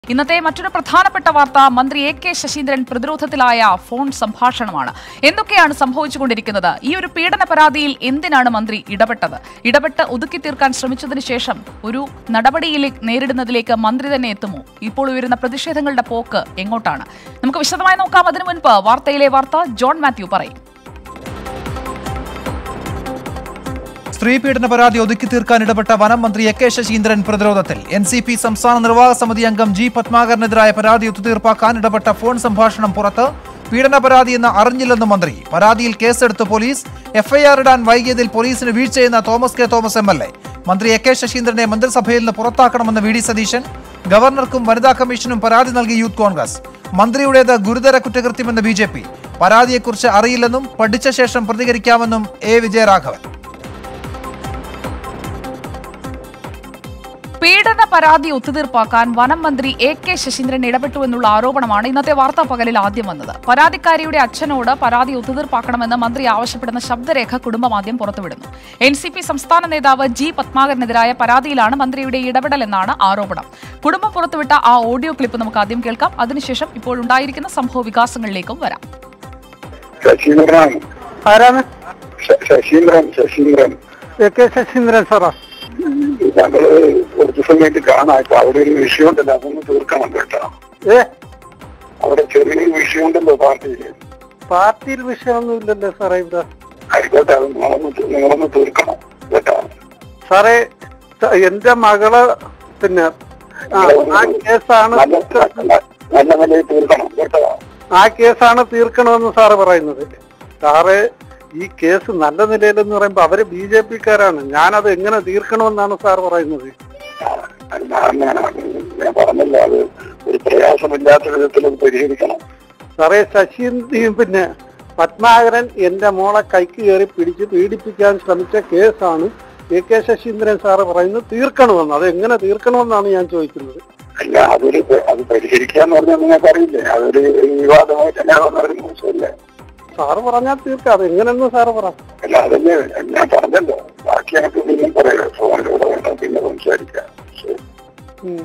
ഇന്നത്തെ മറ്റൊരു പ്രധാനപ്പെട്ട വാർത്ത മന്ത്രി എ കെ ശശീന്ദ്രൻ പ്രതിരോധത്തിലായ ഫോൺ സംഭാഷണമാണ് എന്തൊക്കെയാണ് സംഭവിച്ചുകൊണ്ടിരിക്കുന്നത് ഈ ഒരു പീഡന പരാതിയിൽ എന്തിനാണ് മന്ത്രി ഇടപെട്ടത് ഇടപെട്ട് ഒതുക്കി തീർക്കാൻ ശ്രമിച്ചതിന് ശേഷം ഒരു നടപടിയിൽ നേരിടുന്നതിലേക്ക് മന്ത്രി തന്നെ എത്തുമോ ഇപ്പോൾ ഉയരുന്ന പ്രതിഷേധങ്ങളുടെ പോക്ക് എങ്ങോട്ടാണ് നമുക്ക് വിശദമായി നോക്കാം അതിനു മുൻപ് വാർത്തയിലെ വാർത്ത ജോൺ മാത്യു പറയും സ്ത്രീ പീഡന പരാതി ഒതുക്കി തീർക്കാൻ ഇടപെട്ട വനം മന്ത്രി എ കെ ശശീന്ദ്രൻ പ്രതിരോധത്തിൽ എൻ സി പി സംസ്ഥാന നിർവാഹക സമിതി അംഗം ജി പത്മാകരനെതിരായ പരാതി ഒത്തുതീർപ്പാക്കാൻ ഇടപെട്ട ഫോൺ സംഭാഷണം പുറത്ത് പീഡന പരാതിയെന്ന് അറിഞ്ഞില്ലെന്ന് മന്ത്രി പരാതിയിൽ കേസെടുത്ത് പോലീസ് എഫ്ഐആർ ഇടാൻ വൈകിയതിൽ പോലീസിന് വീഴ്ചയെന്ന Thomas K Thomas M L A മന്ത്രി എ കെ ശശീന്ദ്രനെ മന്ത്രിസഭയിൽ നിന്ന് പുറത്താക്കണമെന്ന് വി ഡി സതീശൻ ഗവർണർക്കും വനിതാ കമ്മീഷനും പരാതി നൽകി യൂത്ത് കോൺഗ്രസ് മന്ത്രിയുടേത് ഗുരുതര കുറ്റകൃത്യമെന്ന് ബി ജെ പി പരാതിയെക്കുറിച്ച് അറിയില്ലെന്നും പഠിച്ച ശേഷം പ്രതികരിക്കാമെന്നും എ വിജയരാഘവൻ പീഡന പരാതി ഒത്തുതീർപ്പാക്കാൻ വനം മന്ത്രി എ കെ ശശീന്ദ്രൻ ഇടപെട്ടു എന്നുള്ള ആരോപണമാണ് ഇന്നത്തെ വാർത്താ പകലിൽ ആദ്യം വന്നത് പരാതിക്കാരിയുടെ അച്ഛനോട് പരാതി ഒത്തുതീർപ്പാക്കണമെന്ന് മന്ത്രി ആവശ്യപ്പെടുന്ന ശബ്ദരേഖ കുടുംബമാദ്യം പുറത്തുവിടുന്നു എൻ സി പി സംസ്ഥാന നേതാവ് ജി പത്മാകരനെതിരായ പരാതിയിലാണ് മന്ത്രിയുടെ ഇടപെടലെന്നാണ് ആരോപണം കുടുംബം പുറത്തുവിട്ട ആ ഓഡിയോ ക്ലിപ്പ് നമുക്ക് ആദ്യം കേൾക്കാം അതിനുശേഷം ഇപ്പോൾ ഉണ്ടായിരിക്കുന്ന സംഭവ വികാസങ്ങളിലേക്കും വരാം ശശീന്ദ്രനാണ് ആരാണ് ശ- ശശീന്ദ്രൻ ശശീന്ദ്രൻ എ കെ ശശീന്ദ്രൻ സാറാ ഞങ്ങള് കുറച്ച് സമയത്ത് കാണാം ഇപ്പൊ അവിടെ ഒരു വിഷയമുണ്ടല്ലോ അതൊന്ന് തീർക്കണം കേട്ടോ ഏ അവിടെ ചെറിയൊരു വിഷയമുണ്ടല്ലോ പാർട്ടിയിൽ പാർട്ടിയിൽ വിഷയമൊന്നുമില്ലല്ലോ സാറേ ഇവിടെ ആയിക്കോട്ടെ അത് നിങ്ങളൊന്ന് തീ- നിങ്ങളൊന്ന് തീർക്കണം കേട്ടോ സാറേ സ- എന്റെ മകള് പിന്നെ ആ, ആ കേസാണ് നല്ല നല്ല- നല്ല നിലയിൽ തീർക്കണം കേട്ടോ ആ കേസാണ് തീർക്കണമെന്ന് സാറ് പറയുന്നത് സാറ് ഈ കേസ് നല്ല നിലയിലെന്ന് പറയുമ്പോ അവര് ബി ജെ പിക്കാരാണ് ഞാനത് എങ്ങനെ തീർക്കണമെന്നാണ് സാർ പറയുന്നത് ഞാൻ ഞാൻ- ഞാൻ പറഞ്ഞല്ലോ അത് ഒരു പ്രയാസമില്ലാത്ത വിധത്തിൽ അത് പരിഹരിക്കണം സാറേ ശശി പിന്നെ പത്മാകരൻ എന്റെ മോളെ കൈക്ക് കയറി പിടിച്ച് പീഡിപ്പിക്കാൻ ശ്രമിച്ച കേസാണ് എ കെ ശശീന്ദ്രൻ സാറ് പറയുന്നത് തീർക്കണമെന്ന് അത് എങ്ങനെ തീർക്കണമെന്നാണ് ഞാൻ ചോദിക്കുന്നത് അല്ല അതൊരു പ- അത് പരിഹരിക്കാന്ന് പറഞ്ഞാൽ നിങ്ങൾക്ക് അറിയില്ലേ അതൊരു വിവാദമായിട്ട് തന്നെ ഒരു മോശമല്ലേ സാറ് പറഞ്ഞാൽ തീർക്കാം അത് എങ്ങനെയെന്ന് സാറ് പറ അല്ല അതല്ലേ ഞാൻ പറഞ്ഞല്ലോ ബാക്കി എനിക്ക് പിന്നെ പറയാം ഫോണിലൂടെ വേണ്ട പിന്നെ സംസാരിക്കാം ശരി ഉം.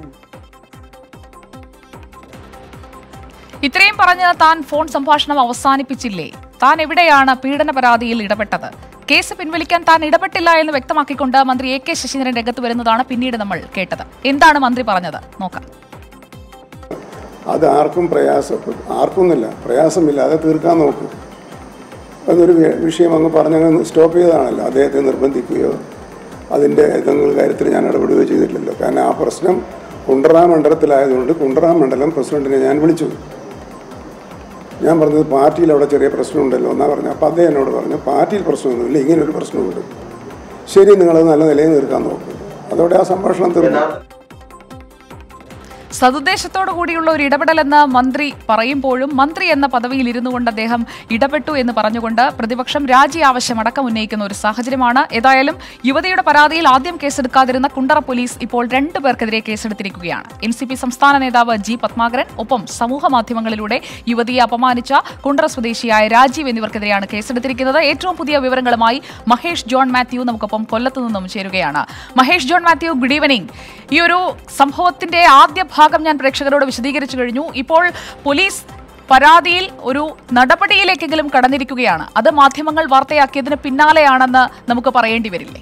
ഇത്രയും പറഞ്ഞ് താൻ ഫോൺ സംഭാഷണം അവസാനിപ്പിച്ചില്ലേ താൻ എവിടെയാണ് പീഡന പരാതിയിൽ ഇടപെട്ടത് കേസ് പിൻവലിക്കാൻ താൻ ഇടപെട്ടില്ല എന്ന് വ്യക്തമാക്കിക്കൊണ്ട് മന്ത്രി എ കെ ശശീന്ദ്രൻ രംഗത്ത് വരുന്നതാണ് പിന്നീട് നമ്മൾ കേട്ടത് എന്താണ് മന്ത്രി പറഞ്ഞത് നോക്കാം അത് ആർക്കും പ്രയാസപ്പെട്ടു ആർക്കൊന്നുമില്ല പ്രയാസമില്ലാതെ തീർക്കാൻ നോക്കും എന്നൊരു വി- വിഷയം അങ്ങ് പറഞ്ഞങ്ങ് സ്റ്റോപ്പ് ചെയ്തതാണല്ലോ അദ്ദേഹത്തെ നിർബന്ധിക്കുകയോ അതിൻ്റെ ഏതെങ്കിലും കാര്യത്തിൽ ഞാൻ ഇടപെടുകയോ ചെയ്തിട്ടില്ലല്ലോ കാരണം ആ പ്രശ്നം കുണ്ടറ മണ്ഡലത്തിലായതുകൊണ്ട് കുണ്ടറ മണ്ഡലം പ്രസിഡന്റിനെ ഞാൻ വിളിച്ചു ഞാൻ പറഞ്ഞത് പാർട്ടിയിൽ അവിടെ ചെറിയ പ്രശ്നമുണ്ടല്ലോ എന്നാ പറഞ്ഞു അപ്പോൾ അദ്ദേഹം എന്നോട് പറഞ്ഞു പാർട്ടിയിൽ പ്രശ്നമൊന്നുമില്ല ഇങ്ങനൊരു പ്രശ്നമുണ്ട് ശരി നിങ്ങളത് നല്ല നിലയിൽ തീർക്കാൻ നോക്കും അതോടെ ആ സംഭാഷണം തീർന്നു സതുദ്ദേശത്തോടു കൂടിയുള്ള ഒരു ഇടപെടലെന്ന് മന്ത്രി പറയുമ്പോഴും മന്ത്രി എന്ന പദവിയിൽ ഇരുന്നു കൊണ്ട് അദ്ദേഹം ഇടപെട്ടു എന്ന് പറഞ്ഞുകൊണ്ട് പ്രതിപക്ഷം രാജി ആവശ്യം അടക്കം ഉന്നയിക്കുന്ന ഒരു സാഹചര്യമാണ് ഏതായാലും യുവതിയുടെ പരാതിയിൽ ആദ്യം കേസെടുക്കാതിരുന്ന കുണ്ടറ പോലീസ് ഇപ്പോൾ രണ്ടു പേർക്കെതിരെ കേസെടുത്തിരിക്കുകയാണ് എൻ സി പി സംസ്ഥാന നേതാവ് ജി പത്മാകരൻ ഒപ്പം സമൂഹ മാധ്യമങ്ങളിലൂടെ യുവതിയെ അപമാനിച്ച കുണ്ടറ സ്വദേശിയായ രാജീവ് എന്നിവർക്കെതിരെയാണ് കേസെടുത്തിരിക്കുന്നത് ഏറ്റവും പുതിയ വിവരങ്ങളുമായി മഹേഷ് ജോൺ മാത്യു നമുക്കൊപ്പം കൊല്ലത്തു നിന്നും ചേരുകയാണ് മഹേഷ് ജോൺ മാത്യു ഗുഡ് ഈവനിങ് ഈ ഒരു സംഭവത്തിന്റെ ആദ്യ ഭാഗം ഞാൻ പ്രേക്ഷകരോട് വിശദീകരിച്ചു കഴിഞ്ഞു ഇപ്പോൾ പോലീസ് പരാതിയിൽ ഒരു നടപടിയിലേക്കെങ്കിലും കടന്നിരിക്കുകയാണ് അത് മാധ്യമങ്ങൾ വാർത്തയാക്കിയതിന് പിന്നാലെയാണെന്ന് നമുക്ക് പറയേണ്ടി വരില്ലേ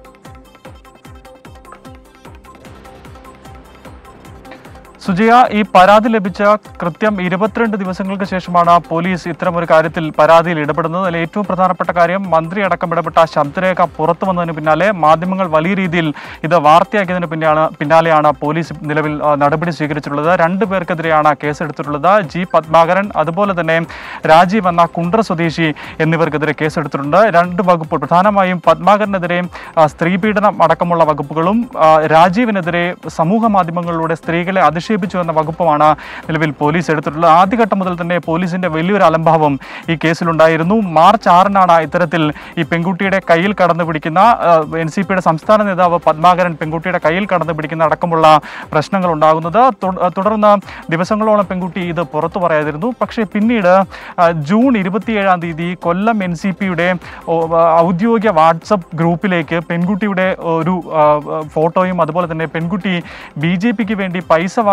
സുജയ ഈ പരാതി ലഭിച്ച കൃത്യം ഇരുപത്തിരണ്ട് ദിവസങ്ങൾക്ക് ശേഷമാണ് പോലീസ് ഇത്തരമൊരു കാര്യത്തിൽ പരാതിയിൽ ഇടപെടുന്നത് അതിൽ ഏറ്റവും പ്രധാനപ്പെട്ട കാര്യം മന്ത്രി അടക്കം ഇടപെട്ട ശബ്ദരേഖ പുറത്തു വന്നതിന് പിന്നാലെ മാധ്യമങ്ങൾ വലിയ രീതിയിൽ ഇത് വാർത്തയാക്കിയതിന് പിന്നാണ് പിന്നാലെയാണ് പോലീസ് നിലവിൽ ആ, നടപടി സ്വീകരിച്ചിട്ടുള്ളത് രണ്ടു പേർക്കെതിരെയാണ് കേസെടുത്തിട്ടുള്ളത് ജി പത്മാകരൻ അതുപോലെ തന്നെ രാജീവ് എന്ന കുണ്ട്ര സ്വദേശി എന്നിവർക്കെതിരെ കേസെടുത്തിട്ടുണ്ട് രണ്ട് വകുപ്പ് പ്രധാനമായും പത്മാകരനെതിരെ ആ, സ്ത്രീപീഡനം അടക്കമുള്ള വകുപ്പുകളും ആ, രാജീവിനെതിരെ സമൂഹ മാധ്യമങ്ങളിലൂടെ സ്ത്രീകളെ അധിക്ഷേപിച്ചു എന്ന വകുപ്പുമാണ് നിലവിൽ പോലീസ് എടുത്തിട്ടുള്ളത് ആദ്യഘട്ടം മുതൽ തന്നെ പോലീസിന്റെ വലിയൊരു അലംഭാവം ഈ കേസിലുണ്ടായിരുന്നു മാർച്ച് ആറിനാണ് ഇത്തരത്തിൽ ഈ പെൺകുട്ടിയുടെ കയ്യിൽ കടന്നു പിടിക്കുന്ന എൻ സി പിയുടെ സംസ്ഥാന നേതാവ് പത്മാകരൻ പെൺകുട്ടിയുടെ കയ്യിൽ കടന്നു പിടിക്കുന്ന അടക്കമുള്ള പ്രശ്നങ്ങൾ ഉണ്ടാകുന്നത് തു- തുടർന്ന് ദിവസങ്ങളോളം പെൺകുട്ടി ഇത് പുറത്തു പറയാതിരുന്നു പക്ഷേ പിന്നീട് ആ, ജൂൺ ഇരുപത്തിയേഴാം തീയതി കൊല്ലം എൻ സി പിയുടെ ഔദ്യോഗിക വാട്സപ്പ് ഗ്രൂപ്പിലേക്ക് പെൺകുട്ടിയുടെ ഒരു ആ, ഫോട്ടോയും അതുപോലെ തന്നെ പെൺകുട്ടി ബി ജെ പിക്ക് വേണ്ടി പൈസ വാങ്ങി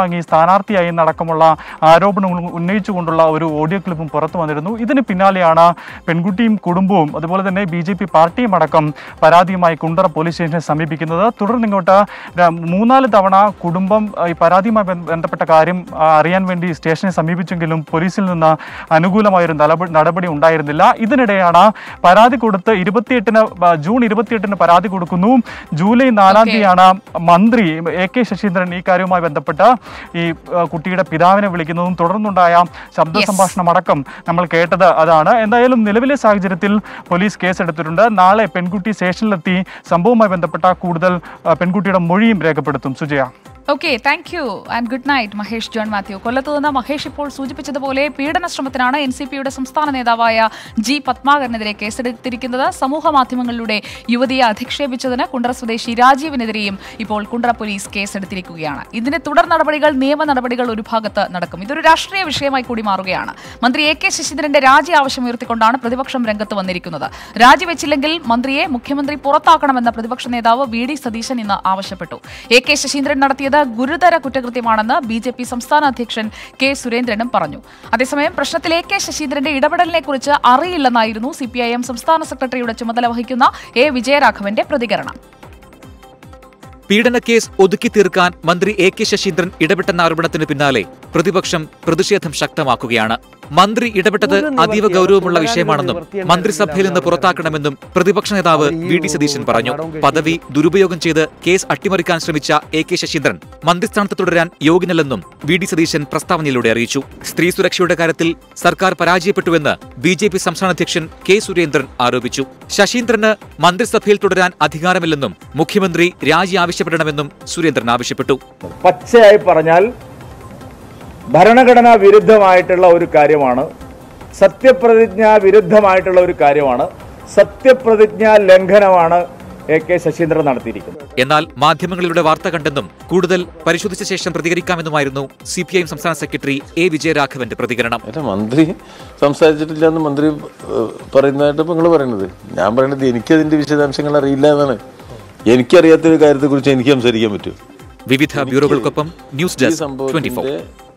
വാങ്ങി സ്ഥാനാർത്ഥിയായി എന്നടക്കമുള്ള ആരോപണങ്ങൾ ഉന്നയിച്ചുകൊണ്ടുള്ള ഒരു ഓഡിയോ ക്ലിപ്പും പുറത്തു വന്നിരുന്നു ഇതിന് പിന്നാലെയാണ് പെൺകുട്ടിയും കുടുംബവും അതുപോലെ തന്നെ ബി ജെ പി പാർട്ടിയും അടക്കം പരാതിയുമായി കുണ്ടറ പോലീസ് സ്റ്റേഷനെ സമീപിക്കുന്നത് തുടർന്ന് ഇങ്ങോട്ട് ര- മൂന്നാല് തവണ കുടുംബം ആ, ഈ പരാതിയുമായി ബന്ധ- ബന്ധപ്പെട്ട കാര്യം ആ, അറിയാൻ വേണ്ടി സ്റ്റേഷനെ സമീപിച്ചെങ്കിലും പോലീസിൽ നിന്ന് അനുകൂലമായൊരു നടപടി നടപടി ഉണ്ടായിരുന്നില്ല ഇതിനിടെയാണ് പരാതി കൊടുത്ത് ഇരുപത്തിയെട്ടിന് ആ, ജൂൺ ഇരുപത്തിയെട്ടിന് പരാതി കൊടുക്കുന്നു ജൂലൈ നാലാം Okay. തീയതിയാണ് മന്ത്രി എ കെ ശശീന്ദ്രൻ ഈ കാര്യവുമായി ബന്ധപ്പെട്ട് ഈ ആ, കുട്ടിയുടെ പിതാവിനെ വിളിക്കുന്നതും തുടർന്നുണ്ടായ ശബ്ദ Yes. സംഭാഷണം അടക്കം നമ്മൾ കേട്ടത് അതാണ് എന്തായാലും നിലവിലെ സാഹചര്യത്തിൽ പോലീസ് കേസെടുത്തിട്ടുണ്ട് നാളെ പെൺകുട്ടി സ്റ്റേഷനിലെത്തി സംഭവവുമായി ബന്ധപ്പെട്ട കൂടുതൽ ആ, പെൺകുട്ടിയുടെ മൊഴിയും രേഖപ്പെടുത്തും Sujaya okay thank you and good night Mahesh John Mathew കൊല്ലത്ത് നിന്ന് മഹേഷ് ഇപ്പോൾ സൂചിപ്പിച്ചതുപോലെ പീഡന ശ്രമത്തിനാണ് എൻ സി പിയുടെ സംസ്ഥാന നേതാവായ ജി പത്മാകരനെതിരെ കേസെടുത്തിരിക്കുന്നത് സമൂഹ മാധ്യമങ്ങളിലൂടെ യുവതിയെ അധിക്ഷേപിച്ചതിന് കുണ്ട്ര സ്വദേശി രാജീവിനെതിരെയും ഇപ്പോൾ കുണ്ട്ര പോലീസ് കേസെടുത്തിരിക്കുകയാണ് ഇതിന്റെ തുടർ നടപടികൾ നിയമ നടപടികൾ ഒരു ഭാഗത്ത് നടക്കും ഇതൊരു രാഷ്ട്രീയ വിഷയമായി കൂടി മാറുകയാണ് മന്ത്രി എ കെ ശശീന്ദ്രന്റെ രാജി ആവശ്യം ഉയർത്തിക്കൊണ്ടാണ് പ്രതിപക്ഷം രംഗത്ത് വന്നിരിക്കുന്നത് രാജിവെച്ചില്ലെങ്കിൽ മന്ത്രിയെ മുഖ്യമന്ത്രി പുറത്താക്കണമെന്ന പ്രതിപക്ഷ നേതാവ് വി ഡി സതീശൻ ഇന്ന് ആവശ്യപ്പെട്ടു എ കെ ശശീന്ദ്രൻ നടത്തിയത് ഗുരുതര കുറ്റകൃത്യമാണെന്ന് ബി ജെ പി സംസ്ഥാന അധ്യക്ഷൻ കെ സുരേന്ദ്രനും പറഞ്ഞു അതേസമയം പ്രശ്നത്തിൽ എ കെ ശശീന്ദ്രന്റെ ഇടപെടലിനെ കുറിച്ച് അറിയില്ലെന്നായിരുന്നു സി പി ഐ എം സംസ്ഥാന സെക്രട്ടറിയുടെ ചുമതല വഹിക്കുന്ന എ വിജയരാഘവന്റെ പ്രതികരണം പീഡനക്കേസ് ഒതുക്കി തീർക്കാൻ മന്ത്രി എ കെ ശശീന്ദ്രൻ ഇടപെട്ടെന്ന ആരോപണത്തിന് പിന്നാലെ പ്രതിപക്ഷം പ്രതിഷേധം ശക്തമാക്കുകയാണ് മന്ത്രി ഇടപെട്ടത് അതീവ ഗൗരവമുള്ള വിഷയമാണെന്നും മന്ത്രിസഭയിൽ നിന്ന് പുറത്താക്കണമെന്നും പ്രതിപക്ഷ നേതാവ് വി ഡി സതീശൻ പറഞ്ഞു പദവി ദുരുപയോഗം ചെയ്ത് കേസ് അട്ടിമറിക്കാൻ ശ്രമിച്ച എ കെ ശശീന്ദ്രൻ മന്ത്രിസ്ഥാനത്ത് തുടരാൻ യോഗ്യനല്ലെന്നും വി ഡി സതീശൻ പ്രസ്താവനയിലൂടെ അറിയിച്ചു സ്ത്രീ സുരക്ഷയുടെ കാര്യത്തിൽ സർക്കാർ പരാജയപ്പെട്ടുവെന്ന് ബി ജെ പി സംസ്ഥാന അധ്യക്ഷൻ കെ സുരേന്ദ്രൻ ആരോപിച്ചു ശശീന്ദ്രന് മന്ത്രിസഭയിൽ തുടരാൻ അധികാരമില്ലെന്നും മുഖ്യമന്ത്രി രാജി ആവശ്യപ്പെടണമെന്നും സുരേന്ദ്രൻ ആവശ്യപ്പെട്ടു പച്ചയായി പറഞ്ഞാൽ ഭരണഘടനാ വിരുദ്ധമായിട്ടുള്ള ഒരു കാര്യമാണ് സത്യപ്രതിജ്ഞ വിരുദ്ധമായിട്ടുള്ള ഒരു കാര്യമാണ് സത്യപ്രതിജ്ഞാ ലംഘനമാണ് എ കെ ശശീന്ദ്രൻ നടത്തിയിരിക്കുന്നത് എന്നാൽ മാധ്യമങ്ങളിലൂടെ വാർത്ത കണ്ടെന്നും കൂടുതൽ പരിശോധിച്ച ശേഷം പ്രതികരിക്കാമെന്നുമായിരുന്നു സി പി ഐ സംസ്ഥാന സെക്രട്ടറി എ വിജയരാഘവന്റെ പ്രതികരണം അല്ല മന്ത്രി സംസാരിച്ചിട്ടില്ല എന്ന് മന്ത്രി ഏഹ്, പറയുന്നതായിട്ട് ഇപ്പൊ നിങ്ങൾ പറയുന്നത് ഞാൻ പറയുന്നത് എനിക്കതിന്റെ വിശദാംശങ്ങൾ അറിയില്ല എന്നാണ് എനിക്കറിയാത്തൊരു കാര്യത്തെക്കുറിച്ച് എനിക്ക് സംസാരിക്കാൻ പറ്റൂ വിവിധ ബ്യൂറോകൾക്കൊപ്പം ന്യൂസ് ഈ ഡെസ്ക് ട്വന്റി സംഭവത്തിന്റെ